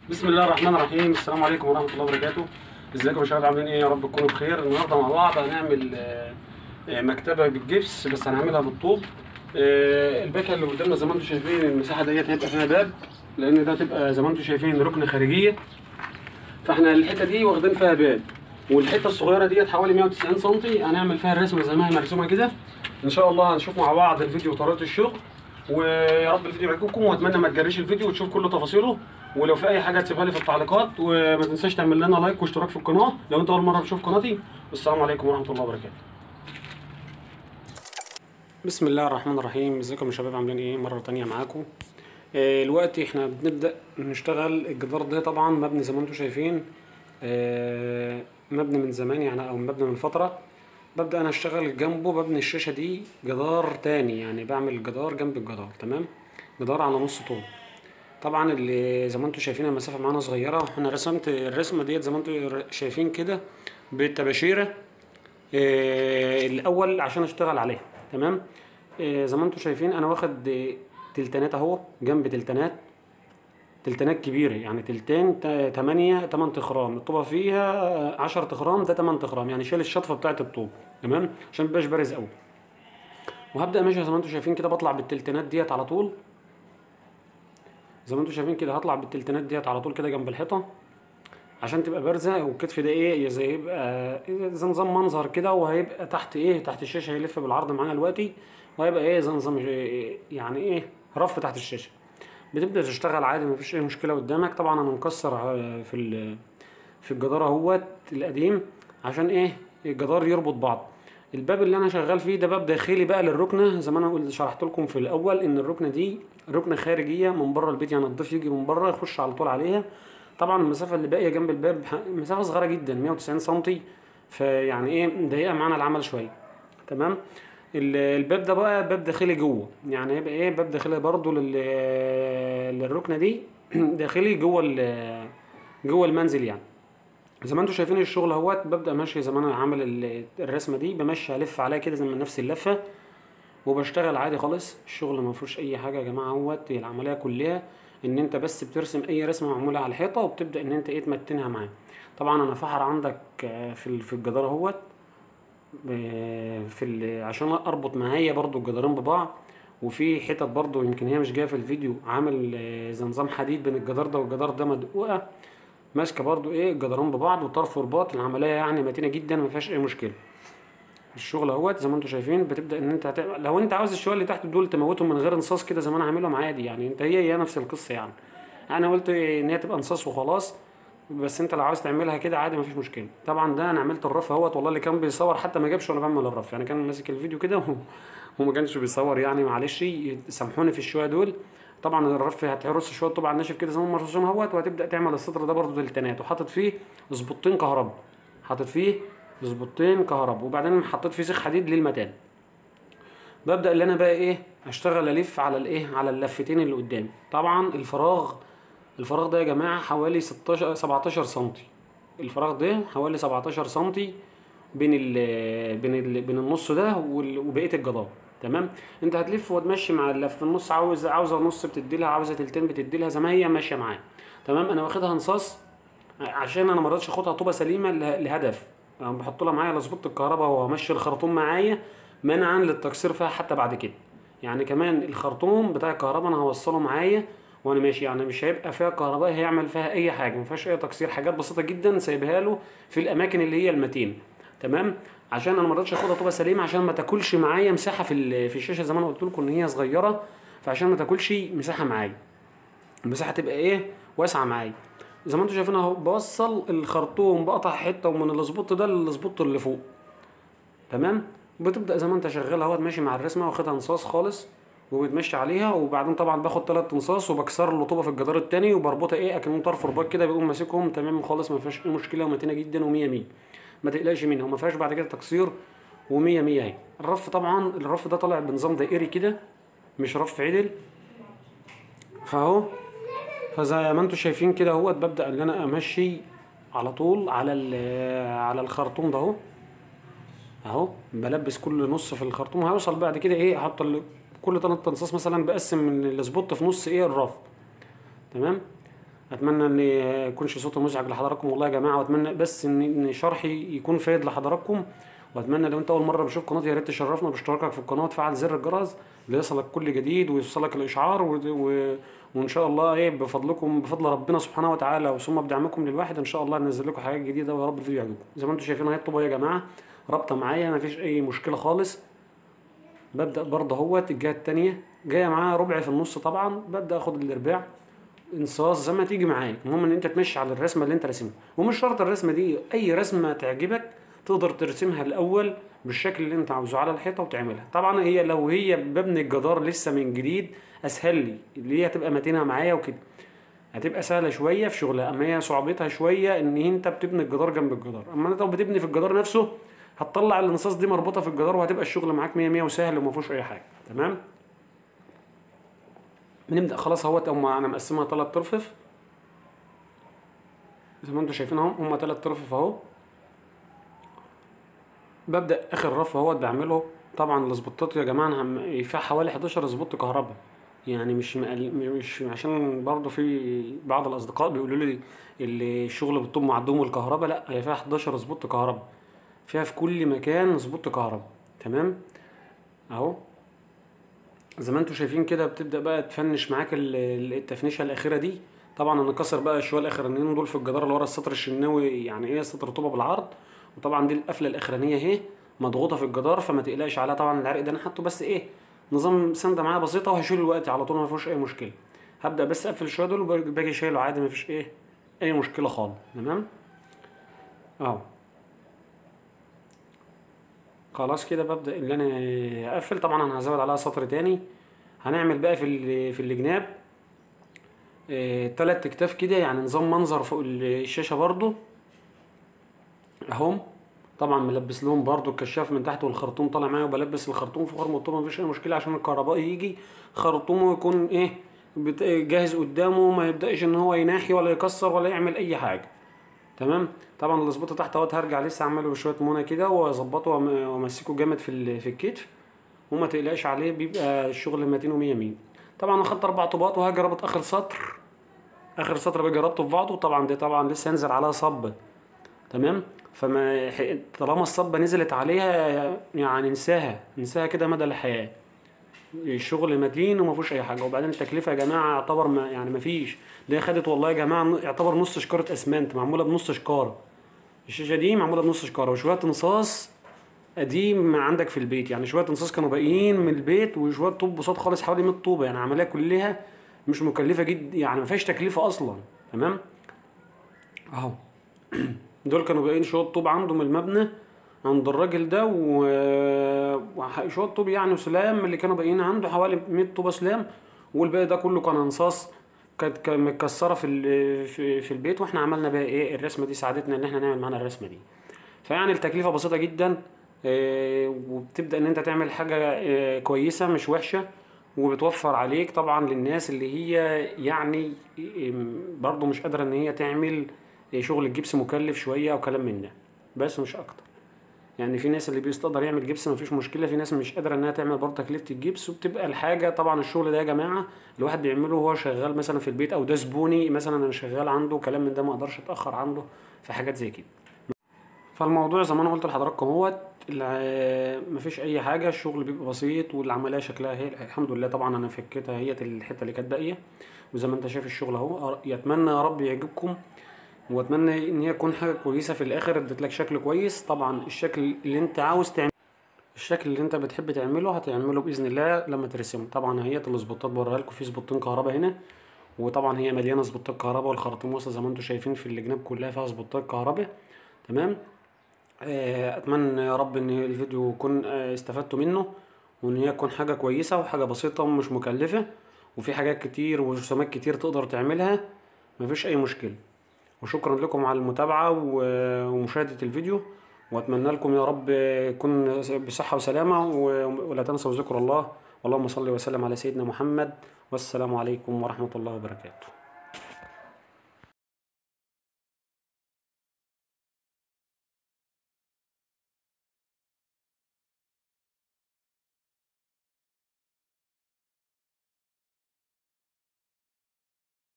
بسم الله الرحمن الرحيم السلام عليكم ورحمه الله وبركاته ازيكم يا شباب عاملين ايه يا رب تكونوا بخير النهارده مع بعض هنعمل آه، آه، مكتبه بالجبس بس هنعملها بالطوب آه، الباكه اللي قدامنا زي ما انتم شايفين المساحه ديت هيبقى فيها باب لان ده تبقى زي ما انتم شايفين ركن خارجيه فاحنا الحته دي واخدين فيها باب والحته الصغيره ديت حوالي 190 سم هنعمل فيها الرسمه زي ما هي مرسومه كده ان شاء الله هنشوف مع بعض الفيديو وطريقه الشغل ويا رب الفيديو يعجبكم واتمنى ما تجريش الفيديو وتشوف كل تفاصيله ولو في اي حاجه تسيبها لي في التعليقات وما تنساش تعمل لنا لايك واشتراك في القناه لو انت اول مره بتشوف قناتي والسلام عليكم ورحمه الله وبركاته بسم الله الرحمن الرحيم ازيكم يا شباب عاملين ايه مره تانية معاكم آه، الوقت احنا بنبدا نشتغل الجدار ده طبعا مبني زي ما انتم شايفين آه، مبني من زمان يعني او مبني من فتره ببدا انا اشتغل جنبه ببني الشاشه دي جدار تاني يعني بعمل جدار جنب الجدار تمام جدار على نص طول طبعا اللي زي ما انتم شايفين المسافه معانا صغيره انا رسمت الرسمه ديت زي ما انتم شايفين كده بالتباشيره آه، الاول عشان اشتغل عليها تمام آه، زي ما انتم شايفين انا واخد آه، تلتانات اهو جنب تلتانات تلتانات كبيرة يعني تلتين تا- تمانية تمن تخرام الطوبة فيها آه، عشر تخرام ده تمن تخرام يعني شيل الشطفة بتاعة الطوب تمام عشان ميبقاش بارز قوي وهبدأ ماشي زي ما انتم شايفين كده بطلع بالتلتينات ديت على طول زي ما انتم شايفين كده هطلع بالتلتينات ديت على طول كده جنب الحيطة عشان تبقى بارزة والكتف ده ايه زي يبقى زي نظام منظر كده وهيبقى تحت ايه تحت الشاشة هيلف بالعرض معانا دلوقتي وهيبقى ايه زي نظام إيه يعني ايه رف تحت الشاشة بتبدأ تشتغل عادي مفيش اي مشكلة قدامك طبعا انا مكسر ع- في ال- في الجدار اهوت القديم عشان ايه الجدار يربط بعض الباب اللي انا شغال فيه ده باب داخلي بقى للركنه زي ما انا قلت شرحت لكم في الاول ان الركنه دي ركنه خارجيه من بره البيت يعني الضيف يجي من بره يخش على طول عليها طبعا المسافه اللي باقيه جنب الباب ح- مسافه صغيره جدا 190 سم فيعني ايه مضايقه معانا العمل شويه تمام ال- الباب ده بقى باب داخلي جوه يعني هيبقى ايه باب داخلي برضو لل للركنه دي داخلي جوه ال- جوه المنزل يعني زي ما انتم شايفين الشغل اهوت ببدا ماشي زي ما انا عامل ال- الرسمه دي بمشي الف عليها كده زي ما نفس اللفه وبشتغل عادي خالص الشغل ما فيهوش اي حاجه يا جماعه اهوت هي العمليه كلها ان انت بس بترسم اي رسمه معموله على الحيطه وبتبدا ان انت ايه تمتنها معاه طبعا انا فحر عندك آه، في ال- في الجدار اهوت ب- في ال- عشان اربط معايا برضو الجدارين ببعض وفي حتت برضو يمكن هي مش جايه في الفيديو عامل آه، زي نظام حديد بين الجدار ده والجدار ده مدقوقه ماسكه برضو ايه الجدارين ببعض وطرف رباط العمليه يعني متينه جدا ما فيهاش اي مشكله الشغل اهوت زي ما انتم شايفين بتبدا ان انت هت... لو انت عاوز الشويه اللي تحت دول تموتهم من غير نصاص كده زي ما انا عاملهم عادي يعني انت هي هي نفس القصه يعني انا قلت ان هي تبقى نصاص وخلاص بس انت لو عاوز تعملها كده عادي مفيش مشكله طبعا ده انا عملت الرف اهوت والله اللي كان بيصور حتى ما جابش وانا بعمل الرف يعني كان ماسك الفيديو كده و- وما كانش بيصور يعني معلش سامحوني في الشويه دول طبعا الرف هترص شويه طبعا ناشف كده زي ما مرسوم اهوت وهتبدا تعمل السطر ده برضه تلتينات وحاطط فيه اسبوطين كهرباء حاطط فيه اسبوطين كهرباء وبعدين حطيت فيه سيخ حديد للمتان ببدا اللي انا بقى ايه اشتغل الف على الايه على اللفتين اللي قدامي طبعا الفراغ الفراغ ده يا جماعه حوالي 16 17 سم الفراغ ده حوالي 17 سم بين ال بين ال بين النص ده وال- وبقيه الجدار تمام انت هتلف وتمشي مع اللف في النص عاوز عاوزه نص بتدي لها عاوزه تلتين بتدي لها زي ما هي ماشيه معايا تمام انا واخدها نصاص عشان انا ما رضيتش اخدها طوبه سليمه له- لهدف انا بحط لها معايا لظبط الكهرباء وهمشي الخرطوم معايا منعا للتكسير فيها حتى بعد كده يعني كمان الخرطوم بتاع الكهرباء انا هوصله معايا وانا ماشي يعني مش هيبقى فيها كهرباء هيعمل فيها اي حاجه ما فيهاش اي تكسير حاجات بسيطه جدا سايبها له في الاماكن اللي هي المتين تمام عشان انا ما رضيتش اخدها طوبه سليمه عشان ما تاكلش معايا مساحه في ال- في الشاشه زي ما انا قلت لكم ان هي صغيره فعشان ما تاكلش مساحه معايا المساحه تبقى ايه واسعه معايا زي ما انتم شايفين اهو بوصل الخرطوم بقطع حته ومن الاسبوط ده للاسبوط اللي فوق تمام بتبدا زي ما انت شغال اهوت ماشي مع الرسمه واخدها نصاص خالص وبتمشي عليها وبعدين طبعا باخد ثلاث نصاص وبكسر له طوبه في الجدار التاني وبربطها ايه اكنه طرف رباط كده بيقوم ماسكهم تمام خالص ما فيهاش اي مشكله ومتينه جدا و100 100 ما تقلقش منها وما فيهاش بعد كده تكسير و100 100 اهي الرف طبعا الرف ده طالع بنظام دائري كده مش رف عدل فاهو فزي ما انتم شايفين كده اهوت ببدا ان انا امشي على طول على ال- على الخرطوم ده اهو اهو بلبس كل نص في الخرطوم هيوصل بعد كده ايه احط ال- كل ثلاث تنصاص مثلا بقسم من السبوت في نص ايه الرف تمام اتمنى ان يكونش صوتي مزعج لحضراتكم والله يا جماعه واتمنى بس ان ان شرحي يكون فايد لحضراتكم واتمنى لو انت اول مره بتشوف قناتي يا ريت تشرفنا باشتراكك في القناه وتفعل زر الجرس ليصلك كل جديد ويوصلك الاشعار و... و... وان شاء الله ايه بفضلكم بفضل ربنا سبحانه وتعالى وثم بدعمكم للواحد ان شاء الله ننزل لكم حاجات جديده ويا رب الفيديو يعجبكم زي ما انتم شايفين اهي الطوبه يا جماعه رابطه معايا مفيش اي مشكله خالص ببدا برضه اهوت الجهه التانية جايه معاها ربع في النص طبعا ببدا اخد الارباع انصاص زي ما تيجي معاك المهم ان انت تمشي على الرسمه اللي انت راسمها ومش شرط الرسمه دي اي رسمه تعجبك تقدر ترسمها الاول بالشكل اللي انت عاوزه على الحيطه وتعملها طبعا هي لو هي ببني الجدار لسه من جديد اسهل لي اللي هي هتبقى متينها معايا وكده هتبقى سهله شويه في شغلها اما هي صعوبتها شويه ان انت بتبني الجدار جنب الجدار اما انت لو بتبني في الجدار نفسه هتطلع الانصاص دي مربوطه في الجدار وهتبقى الشغل معاك 100 100 وسهل وما فيهوش اي حاجه تمام بنبدا خلاص اهوت هم انا مقسمها ثلاث ترفف زي ما انتم شايفين اهو هم ثلاث ترفف اهو ببدا اخر رف اهوت بعمله طبعا الاسبوتات يا جماعه انا هم- فيها حوالي 11 اسبوت كهرباء يعني مش مقل... مش عشان برضه في بعض الاصدقاء بيقولوا لي اللي الشغل بالطوب معدوم والكهرباء لا هي فيها 11 اسبوت كهرباء فيها في كل مكان اسبوت كهرباء تمام اهو زي ما انتم شايفين كده بتبدا بقى تفنش معاك ال- ال- التفنيشه الاخيره دي طبعا انا كسر بقى شويه الاخرانيين دول في الجدار اللي ورا السطر الشناوي يعني ايه سطر طوبه بالعرض وطبعا دي القفله الاخرانيه اهي مضغوطه في الجدار فما تقلقش عليها طبعا العرق ده انا حاطه بس ايه نظام سنده معايا بسيطه وهشيله دلوقتي على طول ما فيهوش اي مشكله هبدا بس اقفل شويه دول وباجي شايله عادي ما فيش ايه اي مشكله خالص تمام اهو خلاص كده ببدا اللي انا اقفل طبعا انا هزود عليها سطر تاني هنعمل بقى في ال- في الجناب آه، تلات اكتاف كده يعني نظام منظر فوق الشاشه برضو اهم طبعا ملبس لهم برضو الكشاف من تحت والخرطوم طالع معايا وبلبس الخرطوم في خرم الطوبه مفيش اي مشكله عشان الكهربائي يجي خرطومه يكون ايه بت- جاهز قدامه ما يبداش ان هو يناحي ولا يكسر ولا يعمل اي حاجه تمام طبعا الاسبوت تحت اهوت هرجع لسه اعمله بشويه منى كده واظبطه وأم- وامسكه جامد في ال- في الكتف وما تقلقش عليه بيبقى الشغل متين ومية مية طبعا انا خدت اربع طوبات وهاجي رابط اخر سطر اخر سطر باجي رابطه في بعضه طبعا دي طبعا لسه هنزل عليها صب تمام فما ح- طالما الصبة نزلت عليها يعني انساها انساها كده مدى الحياة الشغل متين وما فيهوش اي حاجه وبعدين التكلفه يا جماعه يعتبر ما يعني ما فيش دي خدت والله يا جماعه يعتبر نص شكاره اسمنت معموله بنص شكاره الشاشه دي معموله بنص شكاره وشويه انصاص قديم عندك في البيت يعني شويه انصاص كانوا باقيين من البيت وشويه طوب بساط خالص حوالي 100 طوبه يعني عمليه كلها مش مكلفه جدا يعني ما فيهاش تكلفه اصلا تمام اهو دول كانوا باقيين شويه طوب عنده من المبنى عند الراجل ده و... وشويه طوب يعني سلام اللي كانوا باقيين عنده حوالي 100 طوبه سلام والباقي ده كله كان انصاص كانت كان متكسره في ال... في, في البيت واحنا عملنا بقى ايه الرسمه دي ساعدتنا ان احنا نعمل معانا الرسمه دي فيعني التكلفه بسيطه جدا آه، وبتبدا ان انت تعمل حاجه آه، كويسه مش وحشه وبتوفر عليك طبعا للناس اللي هي يعني آم، برضو مش قادره ان هي تعمل آه، شغل الجبس مكلف شويه او كلام من ده بس مش اكتر يعني في ناس اللي بيستقدر يعمل جبس مفيش مشكله في ناس مش قادره انها تعمل برضه تكلفه الجبس وبتبقى الحاجه طبعا الشغل ده يا جماعه الواحد بيعمله وهو شغال مثلا في البيت او ده زبوني مثلا انا شغال عنده كلام من ده ما اقدرش اتاخر عنده في حاجات زي كده فالموضوع زي ما انا قلت لحضراتكم هو مفيش اي حاجه الشغل بيبقى بسيط والعمليه شكلها هي الحمد لله طبعا انا فكيتها هي الحته اللي كانت باقيه وزي ما انت شايف الشغل اهو يتمنى يا رب يعجبكم واتمنى ان هي تكون حاجه كويسه في الاخر اديت لك شكل كويس طبعا الشكل اللي انت عاوز تعمله الشكل اللي انت بتحب تعمله هتعمله باذن الله لما ترسمه طبعا هي السبوتات بوريها لكم في سبوتين كهرباء هنا وطبعا هي مليانه سبوتات كهرباء والخراطيم واصله زي ما انتم شايفين في الجناب كلها فيها سبوتات كهرباء تمام آه، اتمنى يا رب ان الفيديو يكون آه، استفدتوا منه وان هي تكون حاجه كويسه وحاجه بسيطه ومش مكلفه وفي حاجات كتير ورسومات كتير تقدر تعملها مفيش اي مشكله وشكرا لكم على المتابعه و- ومشاهده الفيديو واتمنى لكم يا رب يكون بصحه وسلامه و- ولا تنسوا ذكر الله اللهم صل وسلم على سيدنا محمد والسلام عليكم ورحمه الله وبركاته